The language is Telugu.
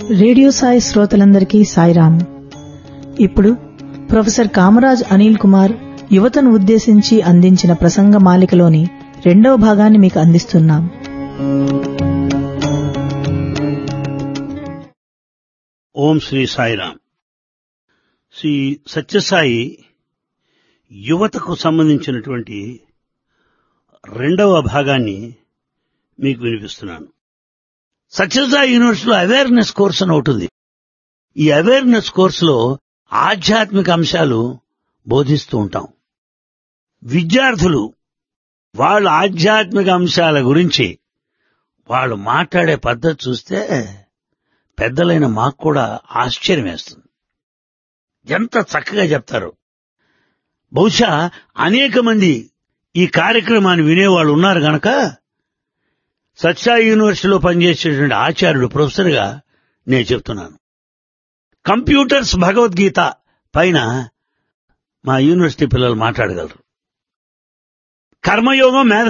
రేడియో సాయి శ్రోతలందరికీ సాయిరాం ఇప్పుడు ప్రొఫెసర్ కామరాజ్ అనిల్ కుమార్ యువతను ఉద్దేశించి అందించిన ప్రసంగ మాలికలోని రెండవ భాగాన్ని మీకు అందిస్తున్నాం ఓం శ్రీ సాయిరామ్ శ్రీ సత్యసాయి యువతకు సంబంధించినటువంటి రెండవ భాగాన్ని మీకు వినిపిస్తున్నాను సత్యసాయి యూనివర్సిటీలో అవేర్నెస్ కోర్స్ అని ఒకటి ఉంది ఈ అవేర్నెస్ కోర్సులో ఆధ్యాత్మిక అంశాలు బోధిస్తూ ఉంటాం విద్యార్థులు వాళ్ళ ఆధ్యాత్మిక అంశాల గురించి వాళ్ళు మాట్లాడే పద్ధతి చూస్తే పెద్దలైన మాకు కూడా ఆశ్చర్యం వేస్తుంది ఎంత చక్కగా చెప్తారు బహుశా అనేక మంది ఈ కార్యక్రమాన్ని వినేవాళ్ళు ఉన్నారు గనక సత్సాయి యూనివర్సిటీలో పనిచేసేటువంటి ఆచార్యుడు ప్రొఫెసర్గా నేను చెప్తున్నాను కంప్యూటర్స్ భగవద్గీత పైన మా యూనివర్సిటీ పిల్లలు మాట్లాడగలరు కర్మయోగం